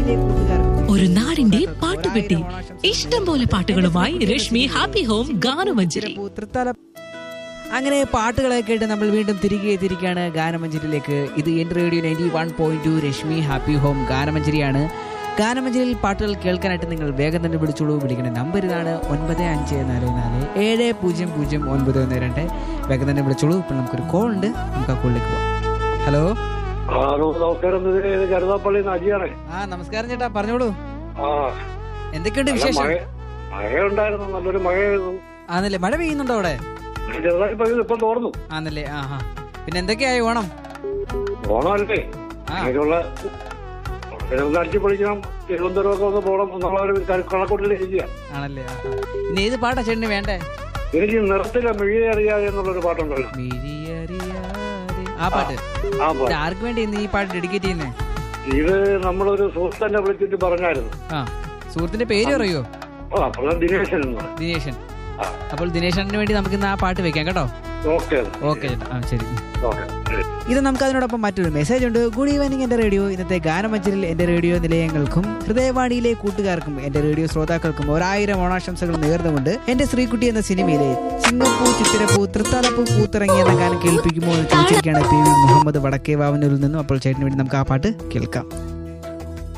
ഹൃദയവാണിയിലെ കൂട്ടുകാർക്കും ഒരു നാടിന്റെ പാട്ടുപെട്ടി ഇഷ്ടം പോലെ പാട്ടുകളുമായി രശ്മി ഹാപ്പി ഹോം ഗാനമഞ്ജരി തൃത്താല അങ്ങനെ പാട്ടുകളൊക്കെ കേട്ട് നമ്മൾ വീണ്ടും തിരികെ എത്തിയിരിക്കുകയാണ് ഗാനമഞ്ജരിയിലേക്ക് ഇത് എന്റെ radio ninety one point two Reshmi happy home ഗാനമഞ്ജരിയാണ് ഗാനമഞ്ജരിയിൽ പാട്ടുകൾ കേൾക്കാനായിട്ട് നിങ്ങൾ വേഗം തന്നെ വിളിച്ചോളൂ വിളിക്കുന്ന നമ്പർ ഇതാണ് ഒൻപത് അഞ്ച് നാല് നാല് ഏഴ് പൂജ്യം പൂജ്യം ഒൻപത് ഒന്ന് രണ്ട് വേഗം തന്നെ വിളിച്ചോളൂ ഇപ്പോൾ നമുക്കൊരു കോൾ ഉണ്ട് നമുക്ക് ആ കോളിലേക്ക് പോകാം ഹലോ ആ നമസ്കാരം ഇത് കരുതാപ്പള്ളി അജിയാണേ ആ നമസ്കാരം ചേട്ടാ പറഞ്ഞോളൂ ആ എന്തൊക്കെയുണ്ട് നല്ല വിശേഷം മഴ മഴയുണ്ടായിരുന്നു നല്ലൊരു മഴയായിരുന്നു ആന്നല്ലേ മഴ പെയ്യുന്നുണ്ടോ അവിടെ ചെറുതായി പെയ്ത് ഇപ്പം തോർന്നു ആന്നല്ലേ ആ ഹാ പിന്നെ എന്തൊക്കെയായി ഓണം ഓണമല്ലേ ആ. അതിനുള്ള ഒന്ന് അടിച്ചു പൊളിക്കണം തിരുവനന്തപുരമൊക്കെ ഒന്ന് പോകണം എന്നുള്ള ഒരു കണക്കൂട്ടിൽ ഇരിക്കുക ആണല്ലേ ആ ഹാ. ഇനി ഏത് പാട്ടാ ചേട്ടന് വേണ്ടേ എനിക്ക് നിറത്തിലെ മിഴിയെ അറിയാതെ എന്നുള്ളൊരു പാട്ടുണ്ടല്ലോ മിഴിയറിയാതെ. ആ പാട്ട് ആ ഇത് പാട്ട് ആർക്ക് വേണ്ടി ഇന്ന് ഈ പാട്ട് ഡെഡിക്കേറ്റ് ചെയ്യുന്നേ ഇത് നമ്മളൊരു സുഹൃത്തന്നെ വിളിച്ചിട്ട് പറഞ്ഞായിരുന്നു ആ സുഹൃത്തിന്റെ പേര് അറിയോ ആ അപ്പോൾ ദിനേശൻ എന്ന് പറയും. ദിനേശൻ ആ അപ്പോൾ ദിനേശന് വേണ്ടി നമുക്ക് ഇന്ന് ആ പാട്ട് വെക്കാം കേട്ടോ ഓക്കെ ഓക്കെ ചേട്ടാ ആ ശരി ഓക്കെ ഇത് നമുക്ക് അതിനോടൊപ്പം മറ്റൊരു മെസ്സേജ് ഉണ്ട് ഗുഡ് ഈവനിങ് എന്റെ റേഡിയോ ഇന്നത്തെ ഗാനമഞ്ചലിൽ എന്റെ റേഡിയോ നിലയങ്ങൾക്കും ഹൃദയവാണിയിലെ കൂട്ടുകാർക്കും എന്റെ റേഡിയോ ശ്രോതാക്കൾക്കും ഒരായിരം ഓണാശംസകൾ നേർന്നുകൊണ്ട് എന്റെ ശ്രീകുട്ടി എന്ന സിനിമയിലെ ചിങ്ങപ്പൂ ചിത്തിരപ്പൂ തൃത്താലപ്പൂ പൂത്തിറങ്ങി എന്ന ഗാനം കേൾപ്പിക്കുമോ എന്ന് ചോദിച്ചിരിക്കുകയാണ് പി വി മുഹമ്മദ് വടക്കേ വാവനൂരിൽ നിന്നും അപ്പോൾ ചേട്ടന് വേണ്ടി നമുക്ക് ആ പാട്ട് കേൾക്കാം